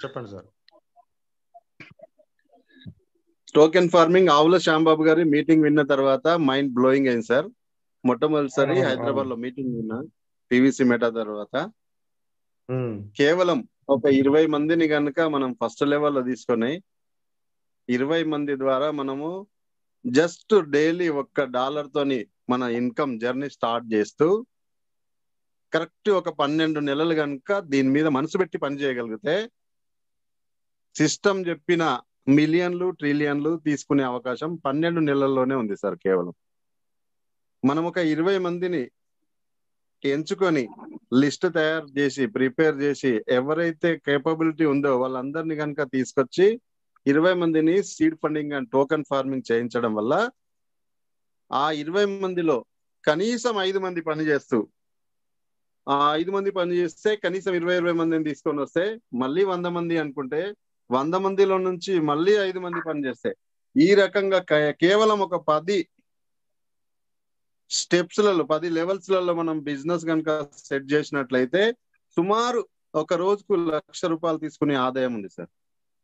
చెప్పండి sir token farming ఆవుల శ్యాంబాబు గారి మీటింగ్ విన్న తర్వాత మైండ్ బ్లోయింగ్ అయింది సార్ మొట్టమొదటిసారి అవును, హైదరాబాద్ లో మీటింగ్ విన్నా పివిసి మెటా తర్వాత ఉమ్, కేవలం ఒక ఇరవై మందిని గనుక మనం ఫస్ట్ లెవెల్లో తీసుకొని ఇరవై మంది ద్వారా మనము జస్ట్ డైలీ ఒక్క డాలర్ తోని మన ఇన్కమ్ జర్నీ స్టార్ట్ చేస్తూ కరెక్ట్ ఒక పన్నెండు నెలలు కనుక దీని మీద మనసు పెట్టి పని చేయగలిగితే సిస్టమ్ చెప్పిన మిలియన్లు ట్రిలియన్లు తీసుకునే అవకాశం పన్నెండు నెలల్లోనే ఉంది సార్ కేవలం మనం ఒక ఇరవై మందిని ఎంచుకొని లిస్ట్ తయారు చేసి ప్రిపేర్ చేసి ఎవరైతే కేపబిలిటీ ఉందో వాళ్ళందరినీ కనుక తీసుకొచ్చి ఇరవై మందిని seed funding and token farming చేయించడం వల్ల ఆ ఇరవై మందిలో కనీసం ఐదు మంది పని చేస్తూ ఆ ఐదు మంది పని చేస్తే కనీసం ఇరవై ఇరవై మందిని తీసుకొని వస్తే మళ్ళీ వంద మంది అనుకుంటే వంద మందిలో నుంచి మళ్ళీ ఐదు మంది పని చేస్తే ఈ రకంగా కే- కేవలం ఒక పది స్టెప్స్ లలో పది లెవెల్స్ లలో మనం బిజినెస్ కనుక సెట్ చేసినట్లయితే సుమారు ఒక రోజుకు లక్ష రూపాయలు తీసుకునే ఆదాయం ఉంది సార్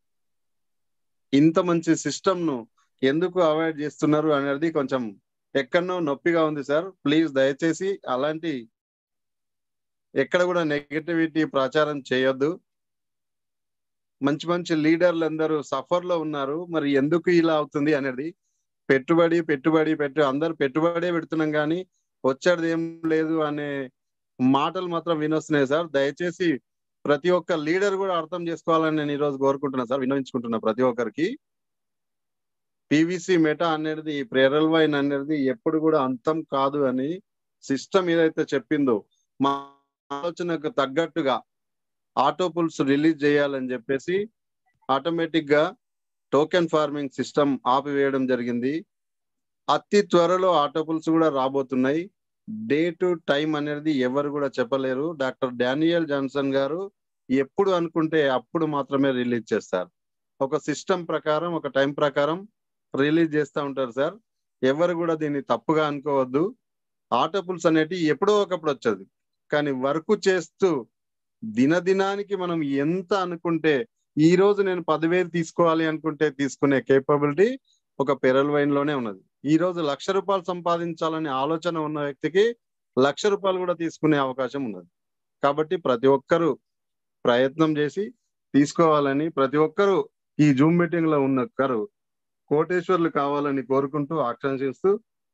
ఇంత మంచి సిస్టమ్ ను ఎందుకు అవాయిడ్ చేస్తున్నారు అనేది కొంచెం ఎక్కడనో నొప్పిగా ఉంది సార్ ప్లీజ్ దయచేసి అలాంటి ఎక్కడ కూడా నెగటివిటీ ప్రచారం చేయొద్దు మంచి మంచి లీడర్లు అందరూ సఫర్ లో ఉన్నారు మరి ఎందుకు ఇలా అవుతుంది అనేది పెట్టుబడి పెట్టుబడి పెట్టు అందరు పెట్టుబడే పెడుతున్నాం కానీ వచ్చేది ఏం లేదు అనే మాటలు మాత్రం వినొస్తున్నాయి సార్ దయచేసి ప్రతి ఒక్క లీడర్ కూడా అర్థం చేసుకోవాలని నేను ఈరోజు కోరుకుంటున్నా సార్ వినవించుకుంటున్నా ప్రతి ఒక్కరికి పివిసి మెటా అనేది ప్రేరల్ వైన్ అనేది ఎప్పుడు కూడా అంతం కాదు అని సిస్టమ్ ఏదైతే చెప్పిందో మా ఆలోచనకు తగ్గట్టుగా ఆటో పుల్స్ రిలీజ్ చేయాలని చెప్పేసి ఆటోమేటిక్ గా టోకెన్ ఫార్మింగ్ సిస్టమ్ ఆపివేయడం జరిగింది అతి త్వరలో ఆటో పుల్స్ కూడా రాబోతున్నాయి డే టు టైం అనేది ఎవరు కూడా చెప్పలేరు డాక్టర్ డానియల్ జాన్సన్ గారు ఎప్పుడు అనుకుంటే అప్పుడు మాత్రమే రిలీజ్ చేస్తారు ఒక సిస్టమ్ ప్రకారం ఒక టైం ప్రకారం రిలీజ్ చేస్తూ ఉంటారు సార్ ఎవరు కూడా దీన్ని తప్పుగా అనుకోవద్దు ఆటో పుల్స్ అనేటివి ఎప్పుడో ఒకప్పుడు వచ్చేది కానీ వర్క్ చేస్తూ దినదినానికి మనం ఎంత అనుకుంటే ఈ రోజు నేను పదివేలు తీసుకోవాలి అనుకుంటే తీసుకునే కేపబిలిటీ ఒక పెరల్ వైన్ లోనే ఉన్నది ఈ రోజు లక్ష రూపాయలు సంపాదించాలనే ఆలోచన ఉన్న వ్యక్తికి లక్ష రూపాయలు కూడా తీసుకునే అవకాశం ఉన్నది కాబట్టి ప్రతి ఒక్కరూ ప్రయత్నం చేసి తీసుకోవాలని ప్రతి ఒక్కరూ ఈ జూమ్ మీటింగ్ లో ఉన్న ఒక్కరు కోటేశ్వర్లు కావాలని కోరుకుంటూ ఆకాంక్షిస్తూ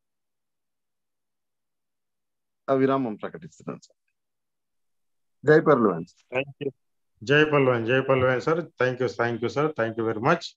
ఆ విరామం ప్రకటిస్తున్నాను సార్ జై పర్లు థ్యాంక్ యూ జై పల్వన్ జై పల్వన్ sir thank you thank you sir thank you very much